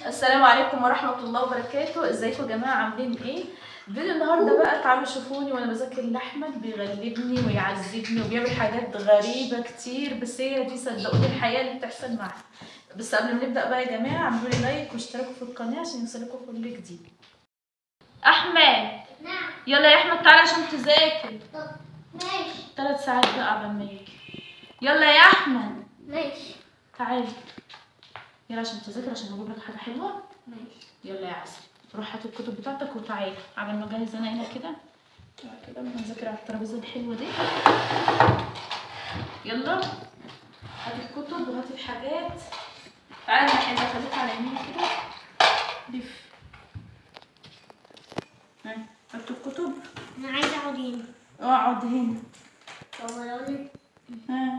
السلام عليكم ورحمة الله وبركاته ازيكم يا جماعة عاملين ايه؟ فيديو النهاردة بقى تعالوا شوفوني وانا بذاكر لأحمد بيغلبني ويعذبني وبيعمل حاجات غريبة كتير بس هي دي صدقوني الحياة اللي بتحصل معانا بس قبل ما نبدأ بقى يا جماعة اعملوا لي لايك واشتركوا في القناة عشان يوصلكوا كل جديد أحمد نعم يلا يا أحمد تعالى عشان تذاكر طب ماشي ثلاث ساعات بقى قبل ما يجي يلا يا أحمد ماشي تعالى يلا عشان تذاكر عشان اجيب لك حاجة حلوة ماشي يلا يا عسل روح هات الكتب بتاعتك وتعالى عمل ما اجهز انا هنا كده تعالى كده هنذاكر على الترابيزه الحلوه دي يلا هات الكتب وهات الحاجات تعالى يا حلوه خليك على يمين كده لف ها، هات الكتب انا عايزه اقعد هنا اقعد هنا طب لو قلت ها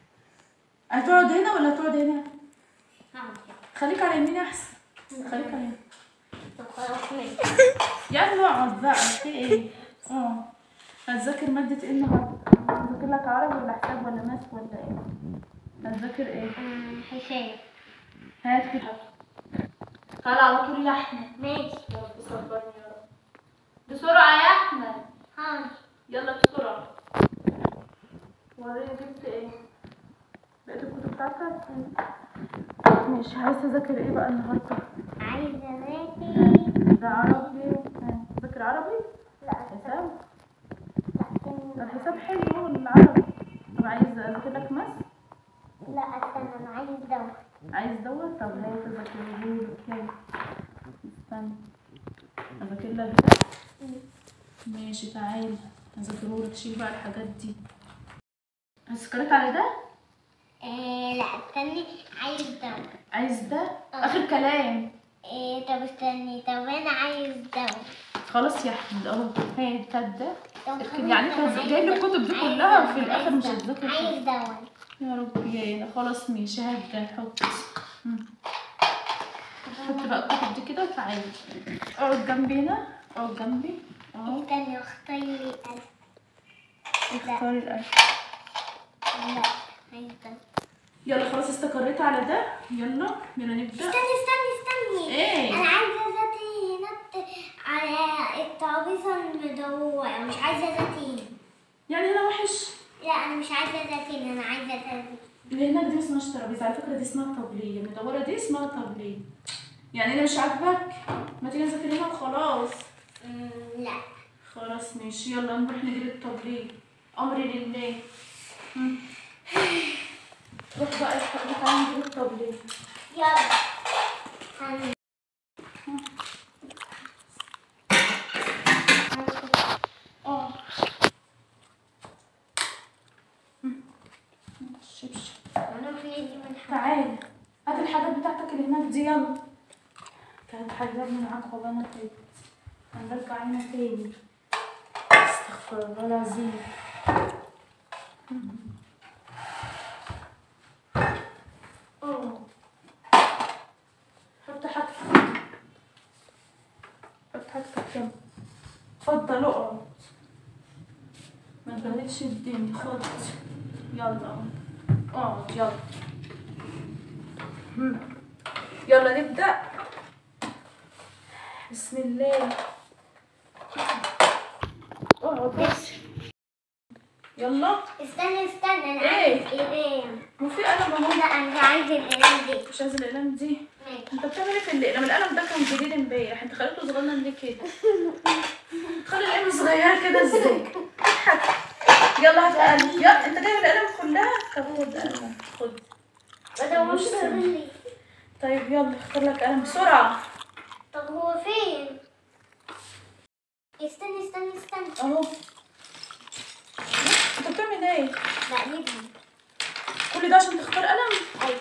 هتقعد هنا ولا هتقعد هنا هقعد هنا. خليك على يمين احسن خليك على يمين طب خلاص ماشي يلا اقعد بقى في ايه اه هتذاكر مادة ايه النهارده هتذاكر لك عربي ولا حساب ولا ماث ولا ايه هتذاكر ايه آه، حساب هات كده تعالى على طول يا احمد ماشي يا رب صبرني يا رب بسرعة يا احمد حاضر يلا بسرعة وريني جبت ايه بقيت الكتب بتاعتك ماشي عايز تذاكر ايه بقى النهارده عايزه اذاكر ده عربي ها، تذاكر عربي لا حساب لا الحساب حلو العربي طب عايز اذاكر لك ماث لا استنى انا عايز دواء عايز دوت طب هي تذاكر لك يلا استنى اذاكر لك ده ماشي تعالى اذاكره لك شيل بقى الحاجات دي هسكرت على ده آه لا استني عايز دواء عايز ده اخر كلام آه طب استني طب انا عايز دواء خلاص يا احمد اهو هي بتاعت ده طب لكن خلاص يعني أنا انت عايز جايب دواء. الكتب دي عايز كلها دواء. وفي الاخر عايز مش دواء. هتذاكر عايز دواء يا رب يا خلاص ماشي هات ده حط مم. حط بقى الكتب دي كده وتعالى اقعد جنبي هنا اقعد جنبي اهو استني اختار لي ألف اختاري الألف لا عايز دواء يلا خلاص استقريت على ده يلا يلا نبدأ استني استني استني ايه انا عايزه ذاتي هنا على الترابيزه المدوره مش عايزه ذاتي هنا يعني هنا وحش لا انا مش عايزه ذاتي هنا انا عايزه ذاتي اللي هناك دي ما اسمهاش ترابيزة على فكرة دي اسمها طبلية المدورة دي اسمها طبلية يعني انا مش عاجبك ما تيجي نذاكر هنا وخلاص أمم، لا خلاص ماشي يلا نروح نجيب الطبلية امري لله مم. روح بقى الحق تعالى نجيب الطبلية يلا هن- اه مم. شبشب انا في ايدي من حاجة. تعالى هات الحاجات بتاعتك اللي هناك دي يلا كانت حجابني معاك والله انا تعبت هنرجع هنا تاني استغفر الله العظيم اه حط حاجتك حط حاجتك جنب اتفضل اقعد ما تبهدلش الدنيا خد يلا اقعد يلا مم. يلا نبدأ بسم الله اقعد بس يلا استني استني انا إيه؟ عايز اقلام هو في قلم اهو لا انا عايز الاقلام دي مش عايز القلم دي ماشي انت بتعمل ايه في القلم القلم ده كان جديد امبارح انت خليته صغنن ليه كده خلي القلم صغيره كده ازاي يلا هات قلم يلا انت جايب القلم كلها طب خد قلم خد وده مش بص. لي طيب يلا اختار لك قلم بسرعه طب هو فين استني استني استني اهو انت بتعمل ايه لا نبني كل ده عشان تختار قلم ايوه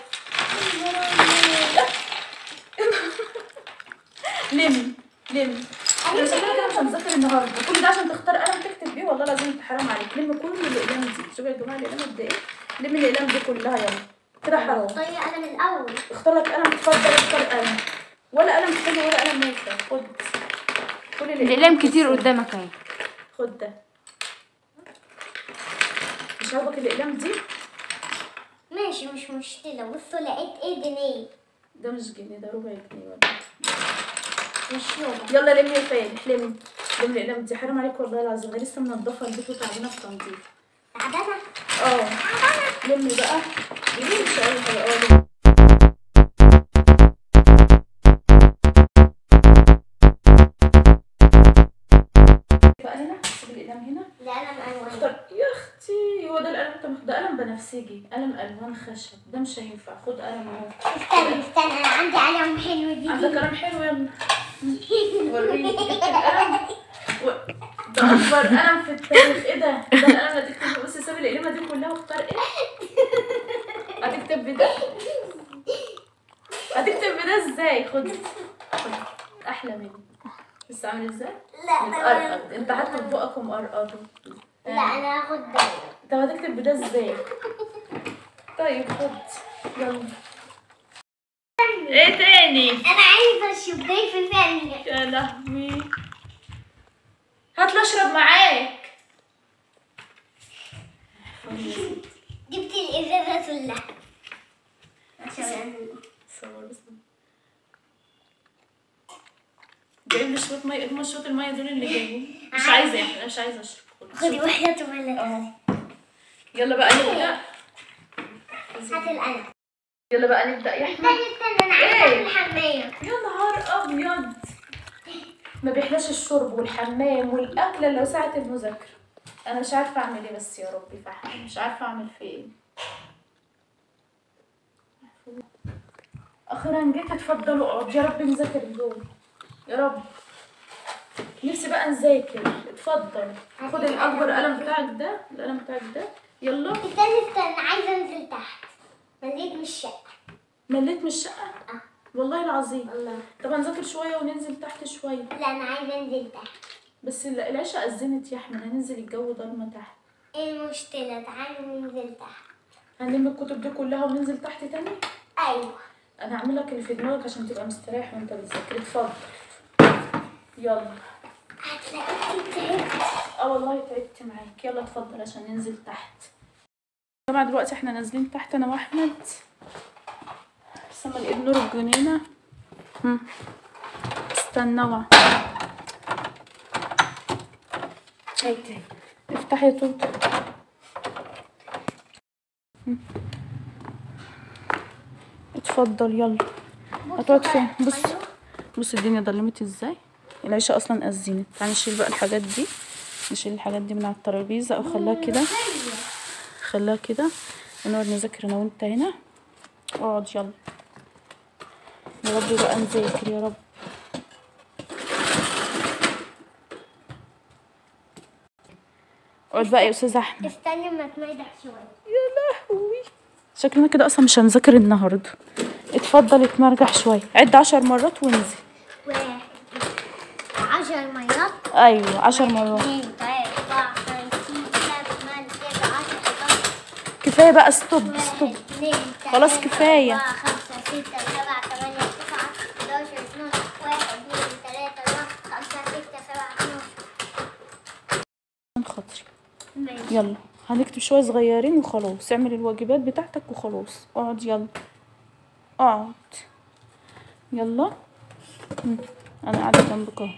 لم لم انا شكلك كده مش هنذاكر النهارده كل ده عشان تختار قلم تكتب بيه والله العظيم انت حرام عليك لم كل الاقلام دي شوفوا يا جماعه الاقلام قد ايه لم الاقلام دي كلها يلا كده حرام طيب انا من الاول اختار لك قلم اتفضل اختار قلم ولا قلم حلو ولا قلم نافع خد كل الأقلام كتير قدامك اهي خد ده مش عاجبك الاقلام دي ماشي مش مشكلة بصوا لقيت ايه جنيه ده مش جنيه ده ربع جنيه ولا مش ربع يلا لمي يا فالح لمي لمي الأقلام دي حرام عليك والله العظيم أنا لسه منضفة البيت وتعبانة في تنظيف تعبانة اه لمي بقى لمي مش أي حاجة اه لمي. بقى هنا سيبي الأقلام هنا لا أنا مألوان طب يا اختي هو ده القلم انت ده قلم بنفسجي قلم الوان خشب ده مش هينفع خد قلم اهو استنى استنى أنا عندي قلم حلو عندك جديد قلم حلو يلا وريني جبت القلم و... ده اكبر قلم في التاريخ ايه ده ده القلم اللي تكتب بصي سيب القلمه دي كلها واختار ايه هتكتب بده هتكتب بده ازاي خد خد احلى مني بس عامل ازاي لا متقرقض انت حتى في بقك مقرقضه لا أنا هاخد ده طب هتكتب بده ازاي طيب خد يلا ايه تاني أنا عايزة أشوف ضيف ثانية يا لهوي هات لي اشرب معاك جبت الإزازة كلها عشان صور بس جايب لي شويه ميه هم شويه الميه دول اللي جايبين مش عايزه يعني مش عايزه اشرب خد. خدي واحدة تولد اهو يلا بقى نبدا هات القلم يلا بقى نبدا يا احمد استنى استنى أنا عايزة إيه؟ أعمل حماية يا نهار ابيض ما بيحلاش الشرب والحمام والاكل الا ساعه المذاكره انا مش عارفه اعمل ايه بس يا ربي فحم مش عارفه اعمل في ايه اخيرا جيت اتفضلوا اقعد يا رب نذاكر دول يا رب نفسي بقى نذاكر اتفضل خد الاكبر قلم بتاعك ده القلم بتاعك ده يلا استنى استنى عايزة أنزل تحت مليت من الشقة مليت من الشقه آه. والله العظيم الله طب هنذاكر شويه وننزل تحت شويه لا أنا عايزة أنزل تحت بس ال- العشاء أذنت يا أحمد هننزل الجو ضلمة تحت إيه المشكلة تعالي ننزل تحت هنلم الكتب دي كلها وننزل تحت تاني أيوة أنا هعمل لك اللي في دماغك عشان تبقى مستريح وأنت بتذاكر اتفضل يلا هتلاقيكي تعبت اه والله تعبت معاك يلا اتفضل عشان ننزل تحت طبعا دلوقتي احنا نازلين تحت انا واحمد سما الايد نور الجنينه هم. استنوا هيك افتحي يا توتو هم. اتفضل يلا هتقعد فين بص بص الدنيا ضلمت ازاي العشاء اصلا اذنت تعالى نشيل بقى الحاجات دي نشيل الحاجات دي من على الترابيزه او خليها كده خليها كده ونقعد نذاكر انا وانت هنا اقعد يلا يا رب بقى نذاكر يا رب اقعد بقى يا استاذ احمد استني ما تميدح شوية يا لهوي شكلنا كده اصلا مش هنذاكر النهارده اتفضل اتمرجح شويه عد عشر مرات وانزل واحد عشر مرات ايوه عشر مرات اثنين ثلاثة أربعة خمسة ستة سبعة ثمانية تسعة عشرة 11 كفايه بقى ستوب واحد ستوب اثنين خلاص ثلاثة، كفاية. أربعة خمسة ستة سبعة ثمانية تسعة 11 12 واحد اثنين ثلاثة أربعة خمسة ستة سبعة 12 من خاطري ماشي يلا هنكتب شويه صغيرين وخلاص اعمل الواجبات بتاعتك وخلاص اقعد يلا اقعد يلا مم. انا قاعده جنبك اهو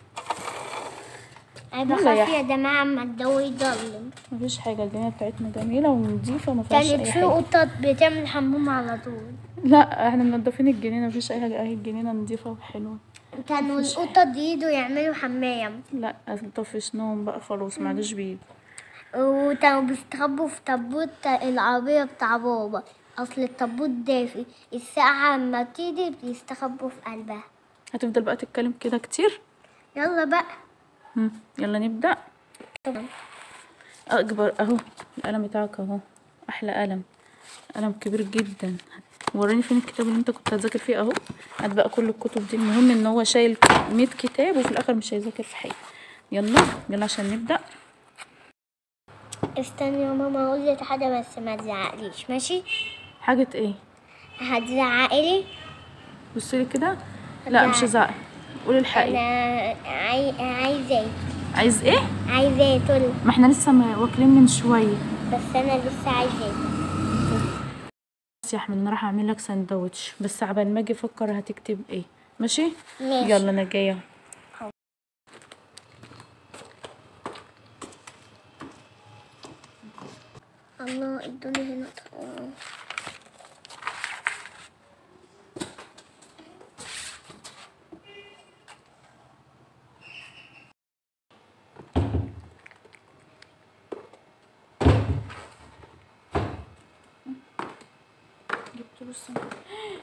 أنا يلا يا بخاف يا جماعة أما الجو يضلم مفيش حاجه الجنينه بتاعتنا جميله ونضيفه ما فيهاش كانت اي في حاجه قطط بتعمل حمام على طول لا احنا منضفين الجنينه مفيش اي حاجه اهي الجنينه نضيفه وحلوه كانوا القطط يجوا يعملوا حمام لا طفشناهم بقى خلاص معلش بيد وكانوا بيستخبوا في تابوت العربية بتاع بابا أصل التابوت دافي الساعة لما تيجي بيستخبوا في قلبها هتفضل بقى تتكلم كده كتير يلا بقى مم. يلا نبدا اكبر اهو القلم بتاعك اهو احلى قلم قلم كبير جدا وريني فين الكتاب اللي انت كنت هتذاكر فيه اهو هات بقى كل الكتب دي المهم ان هو شايل 100 كتاب وفي الاخر مش هيذاكر في حاجه يلا يلا عشان نبدا استني يا ماما أقول لك حاجة بس ما تزعقليش ماشي حاجه ايه هتزعقلي بصي كده لا مش هزعق قولي الحقيقه أنا عاي... عايزاه عايز ايه عايزاه تقول ما احنا لسه ما واكلين من شويه بس أنا لسه عايزاه بس يا احمد انا راح اعمل لك سندوتش بس عبال ما اجي افكر هتكتب ايه ماشي ماشي. يلا انا جايه الله ادوني هنا طعام. جبت له السندوتش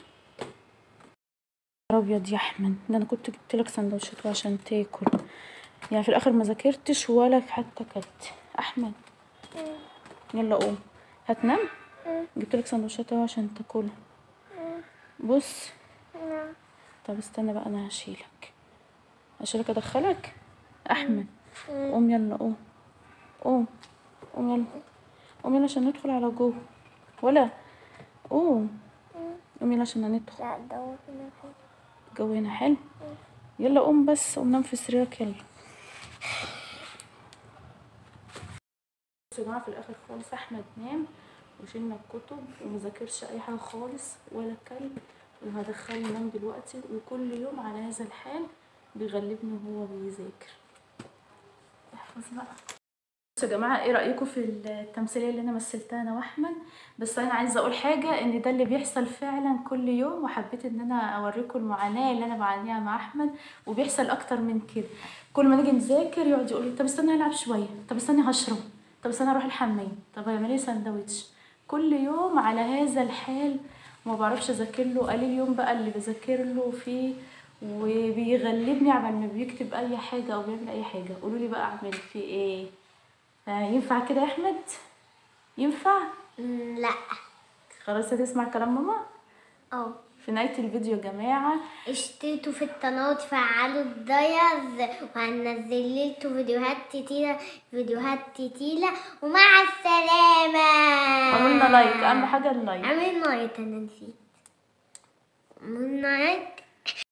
يا ابيض يا احمد ده انا كنت جبت لك سندوتشات عشان تاكل يعني في الاخر ما ذاكرتش ولا حتى كلت احمد يلا قوم هتنام جبت لك سندوتشات اهو عشان تاكلها بص طب استنى بقى انا هشيلك هشيلك ادخلك احمد قوم يلا قوم قوم قوم يلا قوم يلا عشان ندخل على جوه ولا قوم قوم يلا عشان ندخل لا دور هنا فين الجو هنا حلو يلا قوم بس قوم نام في سريرك يلا بصوا يا جماعه في الاخر خالص احمد نام وشيلنا الكتب ومذاكرش اي حاجه خالص ولا كلب وهدخله ينام دلوقتي وكل يوم على هذا الحال بيغلبني وهو بيذاكر احفظ بقى بصوا يا جماعه ايه رايكم في التمثيليه اللي انا مثلتها انا واحمد بس انا عايزه اقول حاجه ان ده اللي بيحصل فعلا كل يوم وحبيت ان انا اوريكم المعاناه اللي انا بعانيها مع احمد وبيحصل اكتر من كده كل ما نيجي نذاكر يقعد يقول لي طب استنى العب شويه طب استنى هشرب طب استنى اروح الحمام طب اعمل لي سندوتش كل يوم على هذا الحال وما بعرفش اذاكر له قليل يوم بقى اللي بذاكر له فيه وبيغلبني عبال ما بيكتب اي حاجه او بيعمل اي حاجه قولوا لي بقى اعمل فيه ايه آه، ينفع كده يا احمد ينفع مم، لا خلاص هتسمع كلام ماما اه في نهايه الفيديو يا جماعه اشتركوا في القناة وتفعلوا الجرس وهنزل لكم فيديوهات كتيرة فيديوهات كتيرة ومع السلامة عملنا لايك اهم حاجه اللايك عملنا لايك انا نسيت عملنا لايك